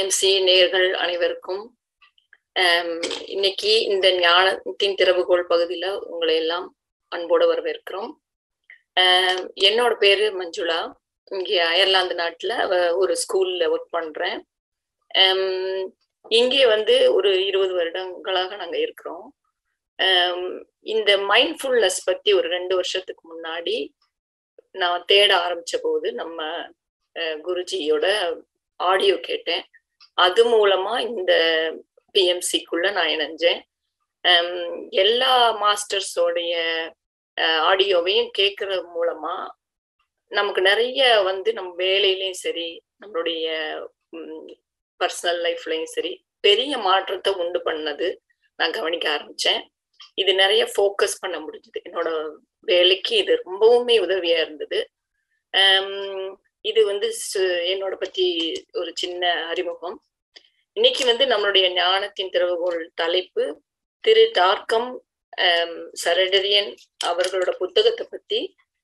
BMC நேர்கள் அனைவருக்கும் இன்னைக்கு இந்த ஞானத்தின் திறவுகோள் பகுதியில உங்களை எல்லாம் அன்போடு வரவேற்கிறோம் என்னோட பேரு மஞ்சுளா இங்கே அயர்லாந்து நாட்டுல ஒரு ஸ்கூல்ல ஒர்க் பண்றேன் இங்கே வந்து ஒரு இருபது வருடங்களாக நாங்க இருக்கிறோம் இந்த மைண்ட்ஃபுல்னஸ் பத்தி ஒரு ரெண்டு வருஷத்துக்கு முன்னாடி நான் தேட ஆரம்பிச்ச போது நம்ம குருஜியோட ஆடியோ கேட்டேன் அது மூலமா இந்த பிஎம்சிக்குள்ள நான் இணைஞ்சேன் எல்லா மாஸ்டர்ஸோடைய ஆடியோவையும் கேட்கறது மூலமா நமக்கு நிறைய வந்து நம்ம வேலையிலையும் சரி நம்மளுடைய பர்சனல் லைஃப்லயும் சரி பெரிய மாற்றத்தை உண்டு பண்ணது நான் கவனிக்க ஆரம்பிச்சேன் இது நிறைய ஃபோக்கஸ் பண்ண முடிஞ்சது என்னோட வேலைக்கு இது ரொம்பவுமே உதவியா இருந்தது இது வந்து என்னோட பத்தி ஒரு சின்ன அறிமுகம் இன்னைக்கு வந்து நம்மளுடைய ஞானத்தின் திறவுகோள் தலைப்பு திரு டார்க்கம் சரடரியன் அவர்களோட புத்தகத்தை பத்தி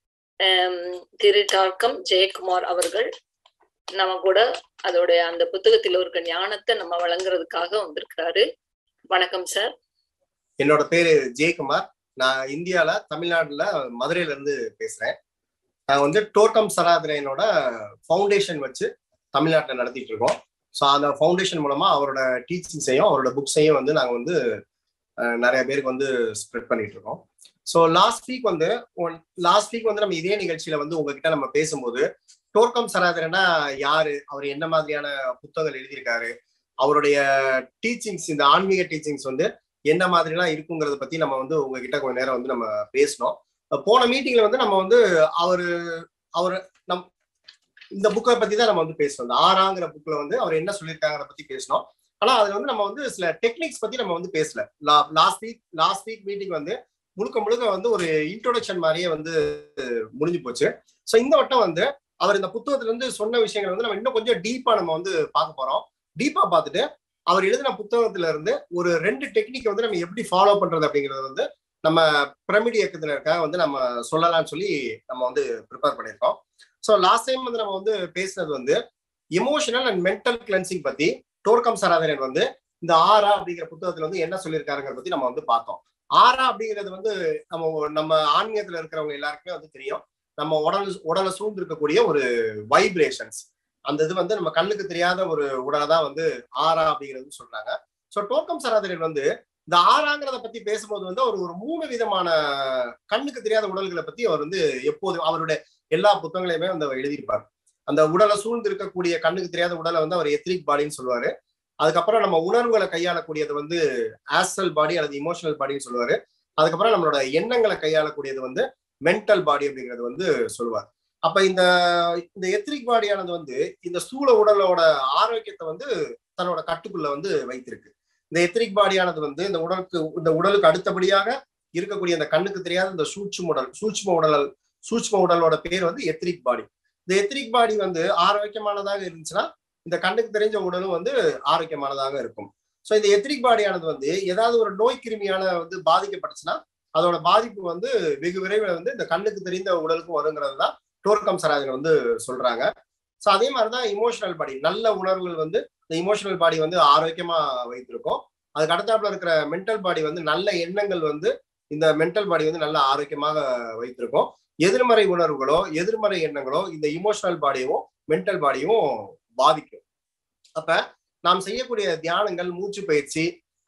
திரு டார்க்கம் ஜெயக்குமார் அவர்கள் நம்ம கூட அதோட அந்த புத்தகத்தில் இருக்க ஞானத்தை நம்ம வழங்குறதுக்காக வந்திருக்கிறாரு வணக்கம் சார் என்னோட பேரு ஜெயக்குமார் நான் இந்தியால தமிழ்நாடுல மதுரையில இருந்து பேசுறேன் நான் வந்து டோர்கம் சராதரையனோட ஃபவுண்டேஷன் வச்சு தமிழ்நாட்டில் நடத்திட்டு இருக்கோம் ஸோ அந்த ஃபவுண்டேஷன் மூலமா அவரோட டீச்சிங்ஸையும் அவரோட புக்ஸையும் வந்து நாங்கள் வந்து நிறைய பேருக்கு வந்து ஸ்ப்ரெட் பண்ணிட்டு இருக்கோம் ஸோ லாஸ்ட் வீக் வந்து லாஸ்ட் வீக் வந்து நம்ம இதே நிகழ்ச்சியில வந்து உங்ககிட்ட நம்ம பேசும்போது டோர்கம் சராதரனா யாரு அவர் என்ன மாதிரியான புத்தகங்கள் எழுதியிருக்காரு அவருடைய டீச்சிங்ஸ் இந்த ஆன்மீக டீச்சிங்ஸ் வந்து என்ன மாதிரிலாம் இருக்குங்கிறத பத்தி நம்ம வந்து உங்ககிட்ட கொஞ்ச நேரம் வந்து நம்ம பேசணும் போன மீட்டிங்ல வந்து நம்ம வந்து அவரு அவர் நம் இந்த புக்கை பத்தி தான் நம்ம வந்து பேசணும் இந்த ஆறாங்கிற புக்ல வந்து அவர் என்ன சொல்லியிருக்காங்கிற பத்தி பேசணும் ஆனா அதுல வந்து நம்ம வந்து சில டெக்னிக்ஸ் பத்தி நம்ம வந்து பேசல last week last week meeting வந்து முழுக்க முழுக்க வந்து ஒரு இன்ட்ரோடக்ஷன் மாதிரியே வந்து முடிஞ்சு போச்சு ஸோ இந்த வட்டம் வந்து அவர் இந்த புத்தகத்துல இருந்து சொன்ன விஷயங்கள் வந்து நம்ம இன்னும் கொஞ்சம் டீப்பா நம்ம வந்து பார்க்க போறோம் டீப்பா பார்த்துட்டு அவர் எழுதின புத்தகத்துல இருந்து ஒரு ரெண்டு டெக்னிக் வந்து நம்ம எப்படி ஃபாலோ பண்றது அப்படிங்கறது வந்து நம்ம பிரமிடி இயக்கத்தினருக்காக வந்து நம்ம சொல்லலாம்னு சொல்லி நம்ம வந்து ப்ரிப்பேர் பண்ணியிருக்கோம் ஸோ லாஸ்ட் டைம் வந்து நம்ம வந்து பேசினது வந்து எமோஷனல் அண்ட் மென்டல் கிளென்சிங் பத்தி டோர்கம் சராதரன் வந்து இந்த ஆரா அப்படிங்கிற புத்தகத்துல வந்து என்ன சொல்லியிருக்காருங்கிற பத்தி நம்ம வந்து பார்த்தோம் ஆரா அப்படிங்கிறது வந்து நம்ம நம்ம ஆன்மீகத்துல இருக்கிறவங்க எல்லாருக்குமே வந்து தெரியும் நம்ம உடல் உடலை சூழ்ந்து இருக்கக்கூடிய ஒரு வைப்ரேஷன்ஸ் அந்த இது வந்து நம்ம கண்ணுக்கு தெரியாத ஒரு உடலை தான் வந்து ஆரா அப்படிங்கிறது சொல்றாங்க ஸோ டோர்கம் சராதரன் வந்து இந்த ஆறாங்கிறத பத்தி பேசும்போது வந்து அவர் ஒரு மூணு விதமான கண்ணுக்கு தெரியாத உடல்களை பத்தி அவர் வந்து எப்போதும் அவருடைய எல்லா புத்தகங்களையுமே வந்து அவர் எழுதியிருப்பார் அந்த உடலை சூழ்ந்து இருக்கக்கூடிய கண்ணுக்கு தெரியாத உடலை வந்து அவர் எத்ரிக் பாடின்னு சொல்லுவாரு அதுக்கப்புறம் நம்ம உணர்வுகளை கையாளக்கூடியது வந்து ஆஸ்ட்ரல் பாடி அல்லது இமோஷனல் பாடின்னு சொல்லுவாரு அதுக்கப்புறம் நம்மளோட எண்ணங்களை கையாளக்கூடியது வந்து மென்டல் பாடி அப்படிங்கிறது வந்து சொல்லுவார் அப்ப இந்த இந்த எத்ரிக் பாடியானது வந்து இந்த ஸ்தூல உடலோட ஆரோக்கியத்தை வந்து தன்னோட கட்டுக்குள்ள வந்து வைத்திருக்கு இந்த எத்ரிக் பாடியானது வந்து இந்த உடலுக்கு இந்த உடலுக்கு அடுத்தபடியாக இருக்கக்கூடிய இந்த கண்ணுக்கு தெரியாத இந்த சூட்சும உடல் சூட்சும உடல் சூட்சும உடலோட பேர் வந்து எத்ரிக் பாடி இந்த எத்ரிக் பாடி வந்து ஆரோக்கியமானதாக இருந்துச்சுன்னா இந்த கண்ணுக்கு தெரிஞ்ச உடலும் வந்து ஆரோக்கியமானதாக இருக்கும் ஸோ இந்த எத்ரிக் பாடியானது வந்து ஏதாவது ஒரு நோய் கிருமியான வந்து பாதிக்கப்பட்டுச்சுன்னா அதோட பாதிப்பு வந்து வெகு விரைவில் வந்து இந்த கண்ணுக்கு தெரிந்த உடலுக்கும் வருங்கிறது தான் டோர்கம் சராஜன் வந்து சொல்றாங்க ஸோ அதே மாதிரிதான் இமோஷனல் பாடி நல்ல உணர்வுகள் வந்து இந்த இமோஷனல் பாடி வந்து ஆரோக்கியமா வைத்திருக்கும் அதுக்கு அடுத்தாப்புல இருக்கிற மென்டல் பாடி வந்து நல்ல எண்ணங்கள் வந்து இந்த மென்டல் பாடி வந்து நல்ல ஆரோக்கியமாக வைத்திருக்கும் எதிர்மறை உணர்வுகளோ எதிர்மறை எண்ணங்களோ இந்த இமோஷனல் பாடியும் மென்டல் பாடியும் பாதிக்கும் அப்ப நாம் செய்யக்கூடிய தியானங்கள் மூச்சு பயிற்சி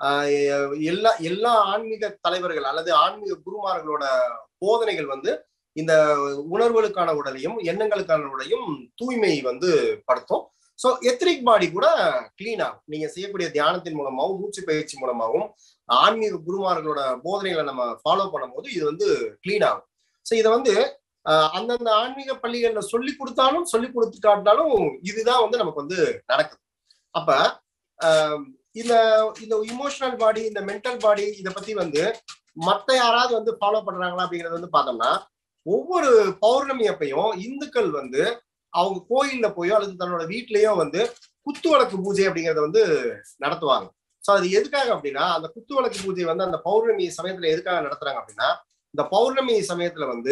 எல்லா எல்லா ஆன்மீக தலைவர்கள் அல்லது ஆன்மீக குருமார்களோட போதனைகள் வந்து இந்த உணர்வுகளுக்கான உடலையும் எண்ணங்களுக்கான உடலையும் தூய்மை வந்து படுத்தும் ஸோ எத்ரிக் பாடி கூட கிளீன் ஆகும் நீங்க செய்யக்கூடிய தியானத்தின் மூலமாகவும் மூச்சு பயிற்சி மூலமாகவும் ஆன்மீக குருமார்களோட போதனைகளை நம்ம ஃபாலோ பண்ணும்போது இது வந்து கிளீன் ஆகும் ஸோ இதை வந்து அந்தந்த ஆன்மீக பள்ளிகள்ல சொல்லி கொடுத்தாலும் சொல்லி கொடுத்து காட்டினாலும் இதுதான் வந்து நமக்கு வந்து நடக்குது அப்ப இந்த இந்த இமோஷனல் பாடி இந்த மென்டல் பாடி இதை பத்தி வந்து மத்த யாராவது வந்து ஃபாலோ பண்றாங்களா அப்படிங்கறது வந்து பார்த்தோம்னா ஒவ்வொரு பௌர்ணமி அப்பையும் இந்துக்கள் வந்து அவங்க கோயில்ல போயோ அல்லது தன்னோட வீட்லயோ வந்து குத்து வழக்கு பூஜை அப்படிங்கறத வந்து நடத்துவாங்க ஸோ அது எதுக்காக அப்படின்னா அந்த குத்து வழக்கு பூஜை வந்து அந்த பௌர்ணமி சமயத்துல எதுக்காக நடத்துறாங்க அப்படின்னா இந்த பௌர்ணமி சமயத்துல வந்து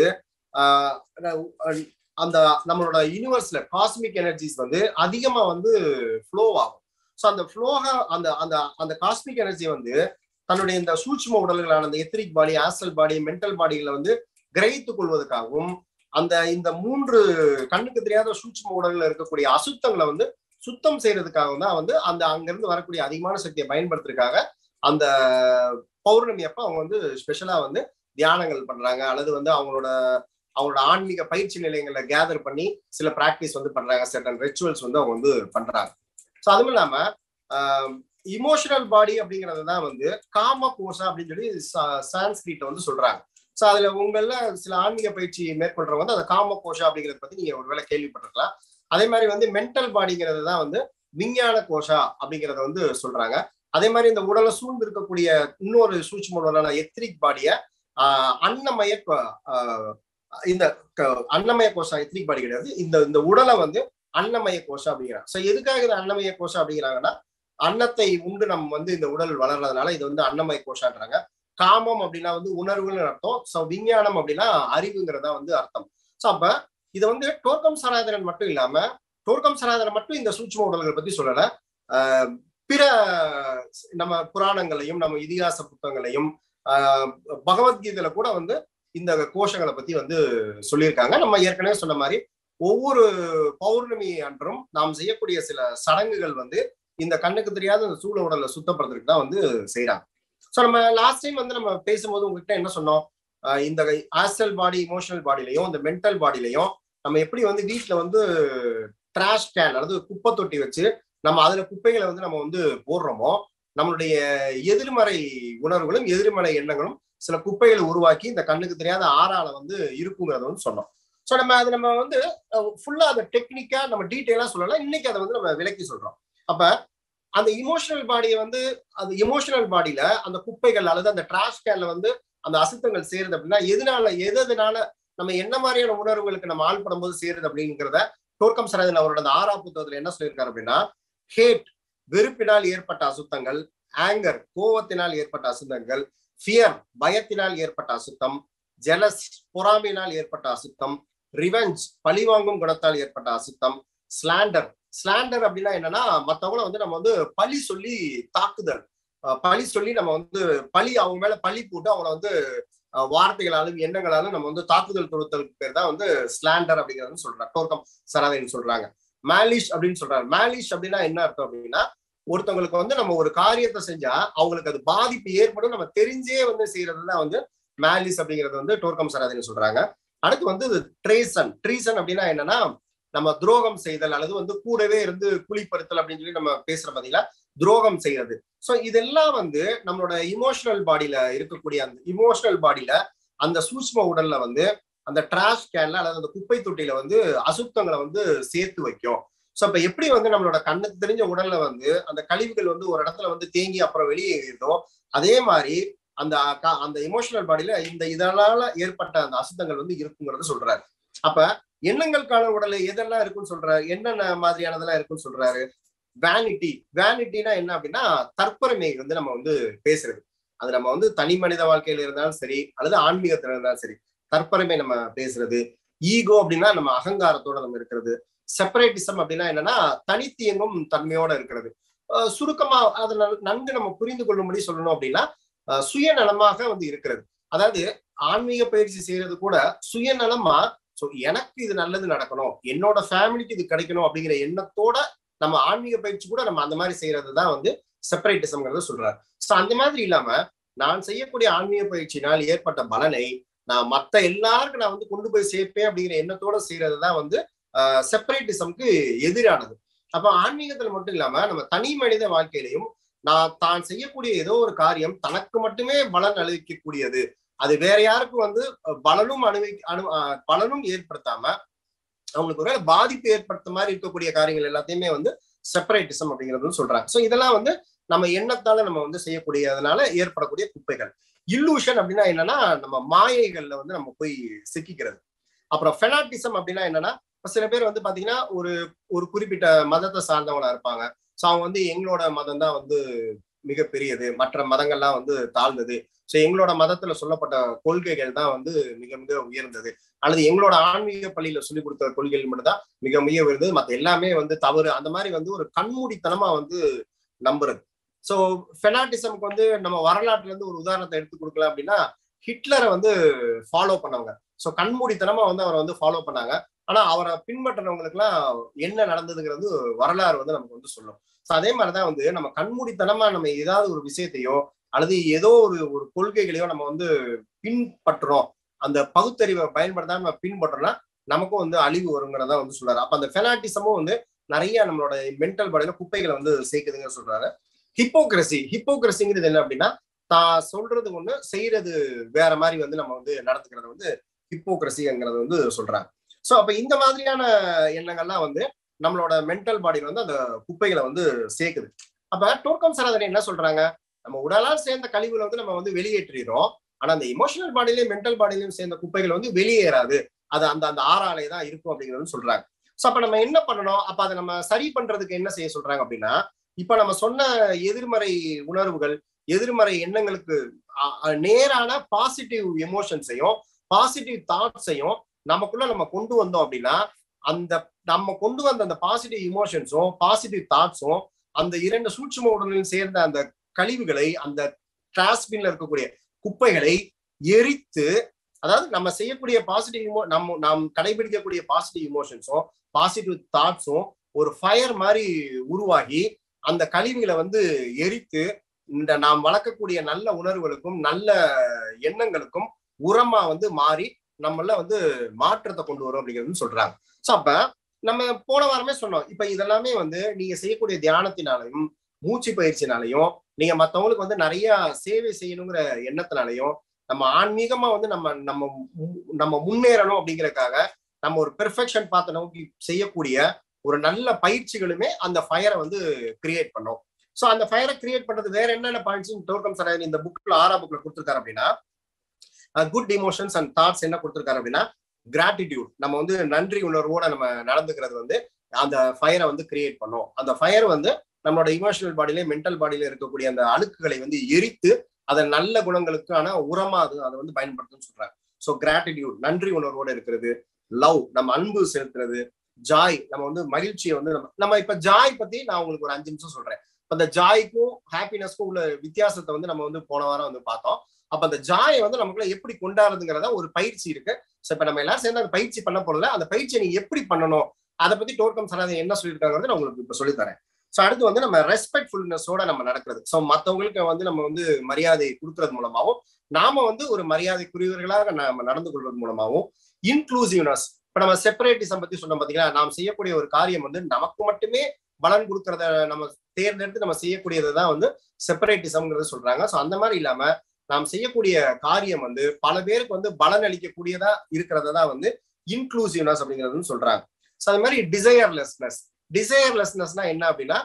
அந்த நம்மளோட யூனிவர்ஸ்ல காஸ்மிக் எனர்ஜிஸ் வந்து அதிகமா வந்து ஃப்ளோ ஆகும் ஸோ அந்த ஃப்ளோகா அந்த அந்த அந்த காஸ்மிக் எனர்ஜி வந்து தன்னுடைய இந்த சூட்சும உடல்களான அந்த etheric body astral body mental பாடிகளை வந்து கிரகித்துக் கொள்வதற்காகவும் அந்த இந்த மூன்று கண்ணுக்கு தெரியாத சூட்சும உடல்கள் இருக்கக்கூடிய அசுத்தங்களை வந்து சுத்தம் செய்யறதுக்காக தான் வந்து அந்த அங்கிருந்து வரக்கூடிய அதிகமான சக்தியை பயன்படுத்துறதுக்காக அந்த பௌர்ணமி அப்ப அவங்க வந்து ஸ்பெஷலா வந்து தியானங்கள் பண்றாங்க அல்லது வந்து அவங்களோட அவங்களோட ஆன்மீக பயிற்சி நிலையங்களை கேதர் பண்ணி சில பிராக்டிஸ் வந்து பண்றாங்க சர்டன் ரிச்சுவல்ஸ் வந்து அவங்க வந்து பண்றாங்க ஸோ அதுவும் இல்லாம இமோஷனல் பாடி அப்படிங்கிறது தான் வந்து காம கோஷா அப்படின்னு சொல்லி சான்ஸ்கிரிட்ட வந்து சொல்றாங்க ஸோ அதுல உங்கள சில ஆன்மீக பயிற்சி மேற்கொள்றவங்க வந்து அந்த காம கோஷா அப்படிங்கிறத பத்தி நீங்க ஒருவேளை கேள்விப்பட்டிருக்கலாம் அதே மாதிரி வந்து மென்டல் பாடிங்கிறது தான் வந்து விஞ்ஞான கோஷா அப்படிங்கறத வந்து சொல்றாங்க அதே மாதிரி இந்த உடலை சூழ்ந்து இருக்கக்கூடிய இன்னொரு சூட்சும உடலான எத்ரிக் பாடிய அன்னமய இந்த அன்னமய கோஷா எத்ரிக் பாடி கிடையாது இந்த இந்த உடலை வந்து அன்னமய கோஷம் அப்படிங்கிறாங்க ஸோ எதுக்காக இது அன்னமய கோஷம் அப்படிங்கிறாங்கன்னா அன்னத்தை உண்டு நம்ம வந்து இந்த உடல் வளர்றதுனால இது வந்து அன்னமய கோஷான்றாங்க காமம் அப்படின்னா வந்து உணர்வுன்னு அர்த்தம் ஸோ விஞ்ஞானம் அப்படின்னா அறிவுங்கிறதா வந்து அர்த்தம் ஸோ அப்ப இது வந்து டோர்க்கம் சராதரன் மட்டும் இல்லாம டோர்க்கம் சராதரன் மட்டும் இந்த சூட்சும உடல்களை பத்தி சொல்லல பிற நம்ம புராணங்களையும் நம்ம இதிகாச புத்தகங்களையும் பகவத்கீதையில கூட வந்து இந்த கோஷங்களை பத்தி வந்து சொல்லியிருக்காங்க நம்ம ஏற்கனவே சொன்ன மாதிரி ஒவ்வொரு பௌர்ணமி அன்றும் நாம் செய்யக்கூடிய சில சடங்குகள் வந்து இந்த கண்ணுக்கு தெரியாத இந்த சூழ உடலை சுத்தப்படுறதுக்கு தான் வந்து செய்யறாங்க ஸோ நம்ம லாஸ்ட் டைம் வந்து நம்ம பேசும்போது உங்ககிட்ட என்ன சொன்னோம் இந்த ஆஸ்டல் பாடி இமோஷனல் பாடியிலையும் இந்த மென்டல் பாடியிலையும் நம்ம எப்படி வந்து வீட்டில் வந்து ட்ராஷ் கேன் அதாவது குப்பை தொட்டி வச்சு நம்ம அதுல குப்பைகளை வந்து நம்ம வந்து போடுறோமோ நம்மளுடைய எதிர்மறை உணர்வுகளும் எதிர்மறை எண்ணங்களும் சில குப்பைகளை உருவாக்கி இந்த கண்ணுக்கு தெரியாத ஆறால வந்து இருக்குங்கிறத வந்து சொன்னோம் ஸோ நம்ம அது நம்ம வந்து ஃபுல்லா அதை டெக்னிக்கா நம்ம டீட்டெயிலா சொல்லலாம் இன்னைக்கு அதை வந்து நம்ம விலக்கி சொல்றோம் அப்ப அந்த இமோஷனல் பாடியை வந்து அந்த இமோஷனல் பாடியில அந்த குப்பைகள் அல்லது அந்த டிராஷ் கேன்ல வந்து அந்த அசுத்தங்கள் சேருது அப்படின்னா எதனால எதனால நம்ம என்ன மாதிரியான உணர்வுகளுக்கு நம்ம ஆள்படும் போது சேருது அப்படிங்கிறத டோர்க்கம் சரதன் அவரோட அந்த ஆறா புத்தகத்துல என்ன சொல்லியிருக்காரு அப்படின்னா ஹேட் வெறுப்பினால் ஏற்பட்ட அசுத்தங்கள் ஆங்கர் கோவத்தினால் ஏற்பட்ட அசுத்தங்கள் ஃபியர் பயத்தினால் ஏற்பட்ட அசுத்தம் ஜெலஸ் பொறாமையினால் ஏற்பட்ட அசுத்தம் ரிவெஞ்ச் பழிவாங்கும் குணத்தால் ஏற்பட்ட அசுத்தம் ஸ்லாண்டர் ஸ்லாண்டர் அப்படின்னா என்னன்னா மத்தவங்கள வந்து நம்ம வந்து பழி சொல்லி தாக்குதல் பழி சொல்லி நம்ம வந்து பழி அவங்க மேல பழி போட்டு அவங்கள வந்து வார்த்தைகளாலும் எண்ணங்களாலும் நம்ம வந்து தாக்குதல் தொடுத்தலுக்கு பேர் தான் வந்து ஸ்லாண்டர் அப்படிங்கிறது சொல்றாங்க டோர்க்கம் சரவேன்னு சொல்றாங்க மேலிஷ் அப்படின்னு சொல்றாங்க மேலிஷ் அப்படின்னா என்ன அர்த்தம் அப்படின்னா ஒருத்தவங்களுக்கு வந்து நம்ம ஒரு காரியத்தை செஞ்சா அவங்களுக்கு அது பாதிப்பு ஏற்படும் நம்ம தெரிஞ்சே வந்து செய்யறது தான் வந்து மேலிஸ் அப்படிங்கிறது வந்து டோர்க்கம் சராதின்னு சொல்றாங்க அடுத்து வந்து ட்ரேசன் ட்ரீசன் அப்படின்னா என்னன்னா நம்ம துரோகம் செய்தல் அல்லது வந்து கூடவே இருந்து குழிப்படுத்தல் அப்படின்னு சொல்லி நம்ம பேசுற பாத்தீங்களா துரோகம் செய்யறது ஸோ இதெல்லாம் வந்து நம்மளோட இமோஷனல் பாடியில இருக்கக்கூடிய அந்த இமோஷனல் பாடியில அந்த சூட்ச்ம உடல்ல வந்து அந்த டிராஷ் கேன்ல அல்லது அந்த குப்பை தொட்டியில வந்து அசுத்தங்களை வந்து சேர்த்து வைக்கும் ஸோ அப்ப எப்படி வந்து நம்மளோட கண்ணுக்கு தெரிஞ்ச உடல்ல வந்து அந்த கழிவுகள் வந்து ஒரு இடத்துல வந்து தேங்கி அப்புறம் வெளியேறுதோ அதே மாதிரி அந்த அந்த இமோஷனல் பாடியில இந்த இதனால ஏற்பட்ட அந்த அசுத்தங்கள் வந்து இருக்குங்கிறத சொல்றாரு அப்ப எண்ணங்களுக்கான உடல் எதெல்லாம் இருக்குன்னு சொல்றாரு என்னென்ன மாதிரியானதெல்லாம் இருக்குன்னு சொல்றாரு வேனிட்டி வேனிட்டினா என்ன அப்படின்னா தற்பெருமை வந்து நம்ம வந்து பேசுறது அது நம்ம வந்து தனி மனித வாழ்க்கையில இருந்தாலும் சரி அல்லது ஆன்மீகத்துல இருந்தாலும் சரி தற்பெருமை நம்ம பேசுறது ஈகோ அப்படின்னா நம்ம அகங்காரத்தோட நம்ம இருக்கிறது செப்பரேட்டிசம் அப்படின்னா என்னன்னா தனித்தியங்கும் தன்மையோட இருக்கிறது சுருக்கமா அதை நன்கு நம்ம புரிந்து கொள்ளும்படி சொல்லணும் அப்படின்னா சுயநலமாக வந்து இருக்கிறது அதாவது ஆன்மீக பயிற்சி செய்யறது கூட சுயநலமா ஸோ எனக்கு இது நல்லது நடக்கணும் என்னோட ஃபேமிலிக்கு இது கிடைக்கணும் அப்படிங்கிற எண்ணத்தோட நம்ம ஆன்மீக பயிற்சி கூட நம்ம அந்த மாதிரி செய்யறது தான் வந்து செப்பரேட்டிசம்ங்கிறத சொல்றாரு ஸோ அந்த மாதிரி இல்லாம நான் செய்யக்கூடிய ஆன்மீக பயிற்சியினால் ஏற்பட்ட பலனை நான் மத்த எல்லாருக்கும் நான் வந்து கொண்டு போய் சேர்ப்பேன் அப்படிங்கிற எண்ணத்தோட செய்யறது தான் வந்து செப்பரேட்டிசம்க்கு எதிரானது அப்ப ஆன்மீகத்துல மட்டும் இல்லாம நம்ம தனி மனித வாழ்க்கையிலையும் நான் தான் செய்யக்கூடிய ஏதோ ஒரு காரியம் தனக்கு மட்டுமே பலன் அளிக்கக்கூடியது அது வேற யாருக்கும் வந்து பலனும் அனுபவி அனு பலனும் ஏற்படுத்தாம அவங்களுக்கு ஒரு பாதிப்பு ஏற்படுத்த மாதிரி இருக்கக்கூடிய காரியங்கள் எல்லாத்தையுமே வந்து செப்பரேட்டிசம் அப்படிங்கிறது சொல்றாங்க ஸோ இதெல்லாம் வந்து நம்ம எண்ணத்தால நம்ம வந்து செய்யக்கூடியதுனால ஏற்படக்கூடிய குப்பைகள் இல்லூஷன் அப்படின்னா என்னன்னா நம்ம மாயைகள்ல வந்து நம்ம போய் சிக்கிக்கிறது அப்புறம் ஃபெனாட்டிசம் அப்படின்னா என்னன்னா சில பேர் வந்து பாத்தீங்கன்னா ஒரு ஒரு குறிப்பிட்ட மதத்தை சார்ந்தவங்களா இருப்பாங்க ஸோ அவங்க வந்து எங்களோட மதம் தான் வந்து மிகப்பெரியது மற்ற மதங்கள்லாம் வந்து தாழ்ந்தது ஸோ எங்களோட மதத்துல சொல்லப்பட்ட கொள்கைகள் தான் வந்து மிக மிக உயர்ந்தது அல்லது எங்களோட ஆன்மீக பள்ளியில சொல்லி கொடுத்த கொள்கைகள் மட்டும் தான் மிக மிக உயர்ந்தது மற்ற எல்லாமே வந்து தவறு அந்த மாதிரி வந்து ஒரு கண்மூடித்தனமா வந்து நம்புறது ஸோ ஃபெனாட்டிசம்க்கு வந்து நம்ம வரலாற்றுல இருந்து ஒரு உதாரணத்தை எடுத்து கொடுக்கலாம் அப்படின்னா ஹிட்லரை வந்து ஃபாலோ பண்ணவங்க ஸோ கண்மூடித்தனமா வந்து அவரை வந்து ஃபாலோ பண்ணாங்க ஆனா அவரை பின்பற்றினவங்களுக்குலாம் என்ன நடந்ததுங்கிறது வரலாறு வந்து நமக்கு வந்து சொல்லும் ஸோ அதே மாதிரிதான் வந்து நம்ம கண்மூடித்தனமா நம்ம ஏதாவது ஒரு விஷயத்தையோ அல்லது ஏதோ ஒரு ஒரு கொள்கைகளையோ நம்ம வந்து பின்பற்றுறோம் அந்த பகுத்தறிவை பயன்படுத்தாம நம்ம பின்பற்றோம்னா நமக்கும் வந்து அழிவு வருங்கிறதா வந்து சொல்றாரு அப்ப அந்த ஃபெனாட்டிசமும் வந்து நிறைய நம்மளோட மென்டல் பாடியில குப்பைகளை வந்து சேர்க்குதுங்க சொல்றாரு ஹிப்போக்ரசி ஹிப்போக்ரசிங்கிறது என்ன அப்படின்னா தான் சொல்றது ஒண்ணு செய்யறது வேற மாதிரி வந்து நம்ம வந்து நடத்துக்கிறது வந்து ஹிப்போக்ரசிங்கிறது வந்து சொல்றாங்க சோ அப்ப இந்த மாதிரியான எண்ணங்கள்லாம் வந்து நம்மளோட மென்டல் பாடியில வந்து அந்த குப்பைகளை வந்து சேர்க்குது அப்ப டோர்க்கம் சராதனை என்ன சொல்றாங்க நம்ம உடலால் சேர்ந்த கழிவுகளை வந்து நம்ம வந்து வெளியேற்றிடுறோம் ஆனா அந்த இமோஷனல் பாடியிலையும் மென்டல் பாடியிலையும் சேர்ந்த குப்பைகள் வந்து வெளியேறாது அது அந்த அந்த ஆறாலே தான் இருக்கும் அப்படிங்கிறது சொல்றாங்க சோ அப்ப நம்ம என்ன பண்ணணும் அப்ப அதை நம்ம சரி பண்றதுக்கு என்ன செய்ய சொல்றாங்க அப்படின்னா இப்ப நம்ம சொன்ன எதிர்மறை உணர்வுகள் எதிர்மறை எண்ணங்களுக்கு நேரான பாசிட்டிவ் எமோஷன்ஸையும் பாசிட்டிவ் தாட்ஸையும் நமக்குள்ள நம்ம கொண்டு வந்தோம் அப்படின்னா அந்த நம்ம கொண்டு வந்த அந்த பாசிட்டிவ் இமோஷன்ஸும் பாசிட்டிவ் தாட்ஸும் அந்த இரண்டு சூட்சும உடலில் சேர்ந்த அந்த கழிவுகளை அந்த டிராஸ்பின்ல இருக்கக்கூடிய குப்பைகளை எரித்து அதாவது நம்ம செய்யக்கூடிய பாசிட்டிவ் இமோ நம்ம நாம் கடைபிடிக்கக்கூடிய பாசிட்டிவ் இமோஷன்ஸும் பாசிட்டிவ் தாட்ஸும் ஒரு ஃபயர் மாதிரி உருவாகி அந்த கழிவுகளை வந்து எரித்து இந்த நாம் வளர்க்கக்கூடிய நல்ல உணர்வுகளுக்கும் நல்ல எண்ணங்களுக்கும் உரமா வந்து மாறி நம்மள வந்து மாற்றத்தை கொண்டு வரும் அப்படிங்கிறது சொல்றாங்க சோ அப்ப நம்ம போன வாரமே சொன்னோம் இப்ப இதெல்லாமே வந்து நீங்க செய்யக்கூடிய தியானத்தினாலையும் மூச்சு பயிற்சினாலையும் நீங்க மத்தவங்களுக்கு வந்து நிறைய சேவை செய்யணுங்கிற எண்ணத்தினாலையும் நம்ம ஆன்மீகமா வந்து நம்ம நம்ம நம்ம முன்னேறணும் அப்படிங்கறக்காக நம்ம ஒரு பெர்ஃபெக்ஷன் பார்த்த நோக்கி செய்யக்கூடிய ஒரு நல்ல பயிற்சிகளுமே அந்த ஃபயரை வந்து கிரியேட் பண்ணும் ஸோ அந்த ஃபயரை கிரியேட் பண்றது வேற என்னென்ன பாயிண்ட்ஸ் டோர்கம் சராயன் இந்த புக்ல ஆறா புக்ல கொடுத்துருக்காரு அப்படின்னா குட் இமோஷன்ஸ் அண்ட் தாட்ஸ் என்ன கொடுத்துருக்காரு அப்படின்னா கிராட்டிடியூட் நம்ம வந்து நன்றி உணர்வோட நம்ம நடந்துக்கிறது வந்து அந்த ஃபயரை வந்து கிரியேட் பண்ணும் அந்த ஃபயர் வந்து நம்மளோட இமோஷனல் பாடியில மென்டல் பாடியில இருக்கக்கூடிய அந்த அழுக்குகளை வந்து எரித்து அதை நல்ல குணங்களுக்கான உரமா அது அதை வந்து பயன்படுத்தும் சொல்றாங்க ஸோ கிராட்டிடியூட் நன்றி உணர்வோட இருக்கிறது லவ் நம்ம அன்பு செலுத்துறது ஜாய் நம்ம வந்து மகிழ்ச்சியை வந்து நம்ம நம்ம இப்ப ஜாய் பத்தி நான் உங்களுக்கு ஒரு அஞ்சு நிமிஷம் சொல்றேன் அந்த ஜாய்க்கும் ஹாப்பினஸ்க்கும் உள்ள வித்தியாசத்தை வந்து நம்ம வந்து போன வாரம் வந்து பார்த்தோம் அப்ப அந்த ஜாயை வந்து நமக்குள்ள எப்படி கொண்டாடுறதுங்கிறத ஒரு பயிற்சி இருக்கு ஸோ இப்ப நம்ம எல்லாரும் சேர்ந்து அந்த பயிற்சி பண்ண போறதுல அந்த பயிற்சியை நீங்க எப்படி பண்ணணும் அதை பத்தி டோர்க்கம் சராதி என்ன சொல்லியிருக்காங்க நான் உங்களுக்கு இப்ப சொல்லித்தரேன் ஸோ அடுத்து வந்து நம்ம ரெஸ்பெக்ட்ஃபுல்னஸோட நம்ம நடக்கிறது ஸோ மற்றவங்களுக்கு வந்து நம்ம வந்து மரியாதை கொடுக்கறது மூலமாகவும் நாம வந்து ஒரு மரியாதைக்குரியவர்களாக நம்ம நடந்து கொள்வது மூலமாகவும் இன்க்ளூசிவ்னஸ் இப்ப நம்ம செப்பரேட்டிசம் பத்தி சொன்னோம் பாத்தீங்கன்னா நாம் செய்யக்கூடிய ஒரு காரியம் வந்து நமக்கு மட்டுமே பலன் கொடுக்கறத நம்ம தேர்ந்தெடுத்து நம்ம செய்யக்கூடியது தான் வந்து செப்பரேட்டிசம்ங்கிறது சொல்றாங்க ஸோ அந்த மாதிரி இல்லாம நாம் செய்யக்கூடிய காரியம் வந்து பல பேருக்கு வந்து பலன் அளிக்கக்கூடியதா இருக்கிறத தான் வந்து இன்க்ளூசிவ்னஸ் அப்படிங்கிறது சொல்றாங்க ஸோ அது மாதிரி டிசையர்லெஸ்னஸ் டிசையர்லெஸ்னஸ்னா என்ன அப்படின்னா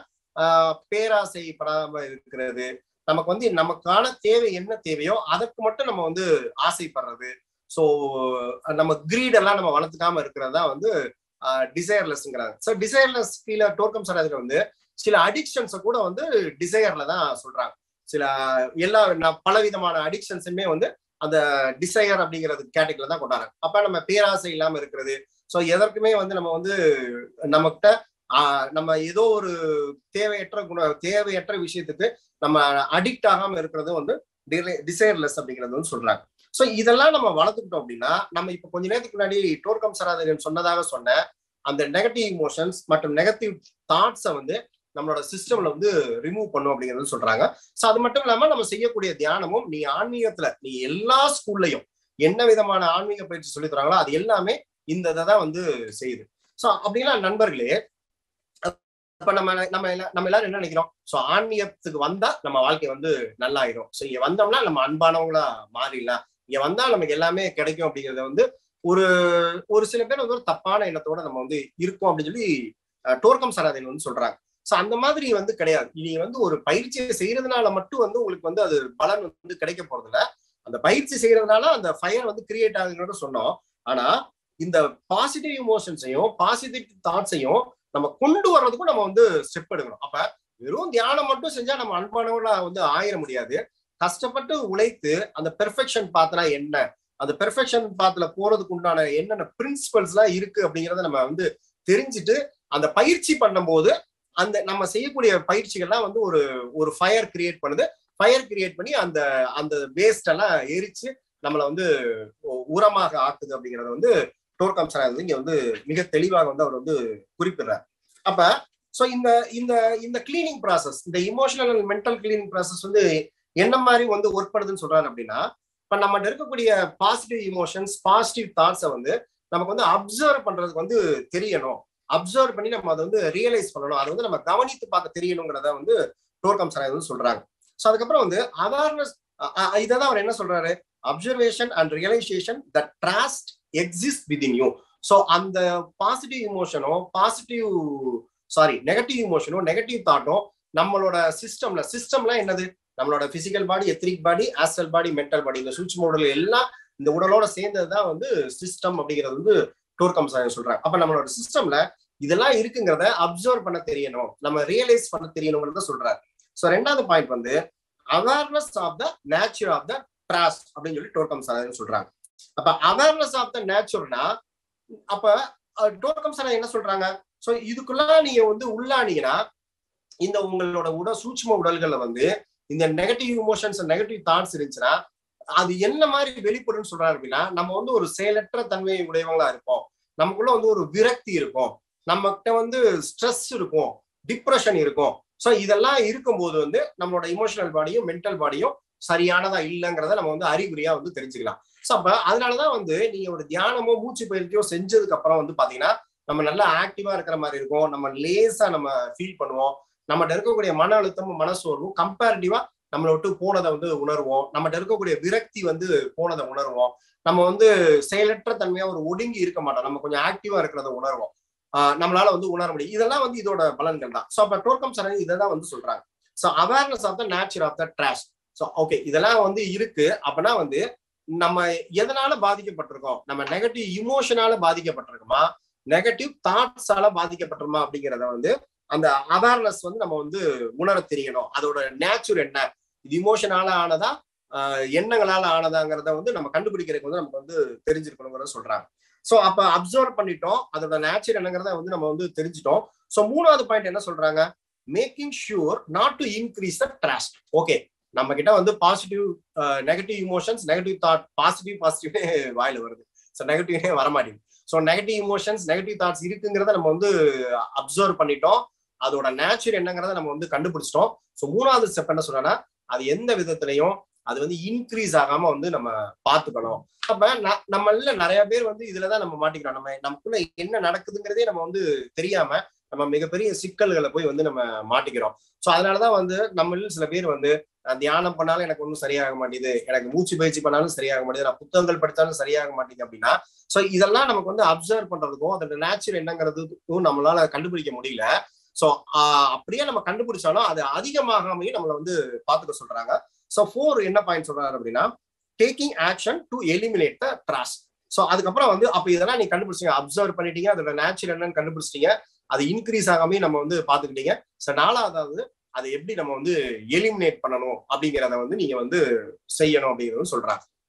பேராசைப்படாம இருக்கிறது நமக்கு வந்து நமக்கான தேவை என்ன தேவையோ அதற்கு மட்டும் நம்ம வந்து ஆசைப்படுறது ஸோ நம்ம கிரீட் எல்லாம் நம்ம வளர்த்துக்காம இருக்கிறது தான் வந்து டிசையர்லெஸ்ங்கிறாங்க ஸோ டிசையர்லெஸ் கீழே டோர்க்கம் சார் அதுல வந்து சில அடிக்ஷன்ஸை கூட வந்து டிசையர்ல தான் சொல்றாங்க சில எல்லா பல விதமான அடிக்ஷன்ஸுமே வந்து அந்த டிசையர் அப்படிங்கிறது கேட்டகரியில தான் கொண்டாடுறாங்க அப்ப நம்ம பேராசை இல்லாம இருக்கிறது ஸோ எதற்குமே வந்து நம்ம வந்து நம்மகிட்ட நம்ம ஏதோ ஒரு தேவையற்ற குண தேவையற்ற விஷயத்துக்கு நம்ம அடிக்ட் ஆகாம இருக்கிறது வந்து டிசைர்லெஸ் அப்படிங்கிறது வந்து சொல்றாங்க ஸோ இதெல்லாம் நம்ம வளர்த்துக்கிட்டோம் அப்படின்னா நம்ம இப்ப கொஞ்ச நேரத்துக்கு முன்னாடி டோர்கம் சராதரியன் சொன்னதாக சொன்ன அந்த நெகட்டிவ் இமோஷன்ஸ் மற்றும் நெகட்டிவ் தாட்ஸை வந்து நம்மளோட சிஸ்டம்ல வந்து ரிமூவ் பண்ணும் அப்படிங்கிறது சொல்றாங்க ஸோ அது மட்டும் இல்லாம நம்ம செய்யக்கூடிய தியானமும் நீ ஆன்மீகத்துல நீ எல்லா ஸ்கூல்லையும் என்ன விதமான ஆன்மீக பயிற்சி சொல்லி தராங்களோ அது எல்லாமே இந்த இதை தான் வந்து செய்யுது ஸோ அப்படின்னா நண்பர்களே இப்ப நம்ம நம்ம நம்ம எல்லாரும் என்ன நினைக்கிறோம் சோ ஆன்மீகத்துக்கு வந்தா நம்ம வாழ்க்கை வந்து நல்லாயிரும் சோ இங்க வந்தோம்னா நம்ம அன்பானவங்களா மாறிடலாம் இங்க வந்தா நமக்கு எல்லாமே கிடைக்கும் அப்படிங்கறத வந்து ஒரு ஒரு சில பேர் வந்து ஒரு தப்பான எண்ணத்தோட நம்ம வந்து இருக்கோம் அப்படின்னு சொல்லி டோர்க்கம் சராதன் வந்து சொல்றாங்க சோ அந்த மாதிரி வந்து கிடையாது நீ வந்து ஒரு பயிற்சியை செய்யறதுனால மட்டும் வந்து உங்களுக்கு வந்து அது பலன் வந்து கிடைக்க போறது இல்ல அந்த பயிற்சி செய்யறதுனால அந்த ஃபயர் வந்து கிரியேட் ஆகுதுன்னு சொன்னோம் ஆனா இந்த பாசிட்டிவ் இமோஷன்ஸையும் பாசிட்டிவ் தாட்ஸையும் நம்ம கொண்டு வர்றதுக்கும் நம்ம வந்து ஸ்டெப் எடுக்கணும் அப்ப வெறும் தியானம் மட்டும் செஞ்சா நம்ம அன்பானவங்களா வந்து ஆயிர முடியாது கஷ்டப்பட்டு உழைத்து அந்த பெர்ஃபெக்ஷன் பாத்துனா என்ன அந்த பெர்ஃபெக்ஷன் பாத்துல போறதுக்கு உண்டான என்னென்ன பிரின்சிபல்ஸ் எல்லாம் இருக்கு அப்படிங்கறத நம்ம வந்து தெரிஞ்சுட்டு அந்த பயிற்சி பண்ணும்போது அந்த நம்ம செய்யக்கூடிய பயிற்சிகள்லாம் வந்து ஒரு ஒரு ஃபயர் கிரியேட் பண்ணுது ஃபயர் கிரியேட் பண்ணி அந்த அந்த வேஸ்ட் எல்லாம் எரிச்சு நம்மளை வந்து உரமாக ஆக்குது அப்படிங்கறத வந்து டோர்கம் சார் வந்து இங்க வந்து மிக தெளிவாக வந்து அவர் வந்து குறிப்பிடுறார் அப்ப சோ இந்த இந்த இந்த கிளீனிங் ப்ராசஸ் இந்த emotional and mental cleaning process வந்து என்ன மாதிரி வந்து ஒர்க் பண்ணுதுன்னு சொல்றாரு அப்படின்னா இப்ப நம்மகிட்ட இருக்கக்கூடிய பாசிட்டிவ் இமோஷன்ஸ் பாசிட்டிவ் தாட்ஸை வந்து நமக்கு வந்து அப்சர்வ் பண்றதுக்கு வந்து தெரியணும் அப்சர்வ் பண்ணி நம்ம அதை வந்து ரியலைஸ் பண்ணணும் அதை வந்து நம்ம கவனித்து பார்க்க தெரியணுங்கிறத வந்து டோர்கம் சார் வந்து சொல்றாங்க ஸோ அதுக்கப்புறம் வந்து அவேர்னஸ் இதை தான் அவர் என்ன சொல்றாரு observation and realization the dross exist within you so அந்த பாசிட்டிவ் இமோஷனோ பாசிட்டிவ் சாரி நெகட்டிவ் இமோஷனோ நெகட்டிவ் தாட்டோ நம்மளோட சிஸ்டம்ல சிஸ்டம்ல என்னது நம்மளோட physical body etheric body astral body mental body இந்த சூட்ச்ம உடல் எல்லாம் இந்த உடலோட சேர்ந்தது தான் வந்து சிஸ்டம் அப்படிங்கிறது வந்து டோர்கம் சாயன் சொல்றாங்க அப்ப நம்மளோட சிஸ்டம்ல இதெல்லாம் இருக்குங்கிறத அப்சர்வ் பண்ண தெரியணும் நம்ம ரியலைஸ் பண்ண தெரியணுங்கிறத சொல்றாரு ஸோ ரெண்டாவது பாயிண்ட் வந்து awareness of the nature of the dross அப்படின்னு சொல்லி டோர்கம் சாயன் சொல்றாங்க அப்ப அவேர்னஸ் ஆஃப் த நேச்சுரல்னா அப்ப டோர்கம் சார் என்ன சொல்றாங்க ஸோ இதுக்குள்ள நீங்க வந்து உள்ளானீங்கன்னா இந்த உங்களோட உடல் சூட்ச்ம உடல்கள்ல வந்து இந்த நெகட்டிவ் இமோஷன்ஸ் நெகட்டிவ் தாட்ஸ் இருந்துச்சுன்னா அது என்ன மாதிரி வெளிப்படுன்னு சொல்றாரு அப்படின்னா நம்ம வந்து ஒரு செயலற்ற தன்மை உடையவங்களா இருப்போம் நமக்குள்ள வந்து ஒரு விரக்தி இருக்கும் நம்ம கிட்ட வந்து ஸ்ட்ரெஸ் இருக்கும் டிப்ரெஷன் இருக்கும் ஸோ இதெல்லாம் இருக்கும்போது வந்து நம்மளோட இமோஷனல் பாடியும் மென்டல் பாடியும் சரியானதா இல்லைங்கிறத நம்ம வந்து அறிகுறியா வந்து தெரிஞ்சுக்கலாம் ஸோ அப்ப அதனாலதான் வந்து நீங்க ஒரு தியானமோ மூச்சு பயிற்சியோ செஞ்சதுக்கு அப்புறம் வந்து பாத்தீங்கன்னா நம்ம நல்லா ஆக்டிவா இருக்கிற மாதிரி இருக்கும் நம்ம லேசா நம்ம ஃபீல் பண்ணுவோம் நம்மகிட்ட இருக்கக்கூடிய மன அழுத்தமும் மனசோர்வும் கம்பேரிட்டிவா நம்மளை விட்டு போனதை வந்து உணர்வோம் நம்மகிட்ட இருக்கக்கூடிய விரக்தி வந்து போனதை உணர்வோம் நம்ம வந்து செயலற்ற தன்மையா ஒரு ஒடுங்கி இருக்க மாட்டோம் நம்ம கொஞ்சம் ஆக்டிவா இருக்கிறத உணர்வோம் ஆஹ் நம்மளால வந்து உணர முடியும் இதெல்லாம் வந்து இதோட பலன்கள் தான் ஸோ அப்ப டோர்கம் சரண் இதை தான் வந்து சொல்றாங்க so awareness of the nature of the trash so okay இதெல்லாம் வந்து இருக்கு அப்படின்னா வந்து நம்ம எதனால பாதிக்கப்பட்டிருக்கோம் நம்ம நெகட்டிவ் இமோஷனால பாதிக்கப்பட்டிருக்கோமா நெகட்டிவ் தாட்ஸால பாதிக்கப்பட்டிருமா அப்படிங்கிறத வந்து அந்த அவேர்னஸ் வந்து நம்ம வந்து உணர தெரியணும் அதோட நேச்சர் என்ன இது இமோஷனால ஆனதா எண்ணங்களால ஆனதாங்கிறத வந்து நம்ம கண்டுபிடிக்கிறதுக்கு வந்து நமக்கு வந்து தெரிஞ்சிருக்கணுங்கிறத சொல்றாங்க ஸோ அப்ப அப்சர்வ் பண்ணிட்டோம் அதோட நேச்சர் என்னங்கிறத வந்து நம்ம வந்து தெரிஞ்சிட்டோம் ஸோ மூணாவது பாயிண்ட் என்ன சொல்றாங்க making sure not to increase the dross okay நம்ம கிட்ட வந்து positive negative emotions negative thought positive பாசிட்டிவ்னே வாயில வருது ஸோ நெகட்டிவ்னே வரமாட்டேங்குது so negative emotions negative thoughts இருக்குங்கிறத நம்ம வந்து அப்சர்வ் பண்ணிட்டோம் அதோட நேச்சர் என்னங்கிறத நம்ம வந்து கண்டுபிடிச்சிட்டோம் ஸோ மூணாவது ஸ்டெப் என்ன சொல்றேன்னா அது எந்த விதத்திலையும் அது வந்து இன்க்ரீஸ் ஆகாம வந்து நம்ம பாத்துக்கணும் அப்ப நம்மள நிறைய பேர் வந்து இதுலதான் நம்ம மாட்டிக்கிறோம் நம்ம நமக்குள்ள என்ன நடக்குதுங்கிறதே நம்ம வந்து தெரியாம நம்ம மிகப்பெரிய சிக்கல்களை போய் வந்து நம்ம மாட்டிக்கிறோம் ஸோ அதனாலதான் வந்து நம்மள சில பேர் வந்து தியானம் பண்ணாலும் எனக்கு ஒன்றும் சரியாக மாட்டேது எனக்கு மூச்சு பயிற்சி பண்ணாலும் சரியாக மாட்டேது நான் புத்தகங்கள் படித்தாலும் சரியாக மாட்டேங்குது அப்படின்னா ஸோ இதெல்லாம் நமக்கு வந்து அப்சர்வ் பண்றதுக்கும் அதோட நேச்சர் என்னங்கிறதுக்கும் நம்மளால கண்டுபிடிக்க முடியல ஸோ அப்படியே நம்ம கண்டுபிடிச்சாலும் அது அதிகமாகாமையும் நம்மளை வந்து பார்த்துக்க சொல்றாங்க ஸோ ஃபோர் என்ன பாயிண்ட் சொல்றாரு அப்படின்னா taking action to eliminate the dross so அதுக்கப்புறம் வந்து அப்போ இதெல்லாம் நீ கண்டுபிடிச்சிங்க அப்சர்வ் பண்ணிட்டீங்க அதோட நேச்சர் என்னன்னு கண்டுபிடிச்சிட்டீங்க அது இன்க்ரீஸ் ஆகாமே நம்ம வந்து பார்த்துக்கிட்டீங்க ஸோ நாலாவது அதை எப்படி நம்ம வந்து எலிமினேட் பண்ணணும் அப்படிங்கிறத வந்து நீங்க வந்து செய்யணும் அப்படிங்கிறது சொல்றாங்க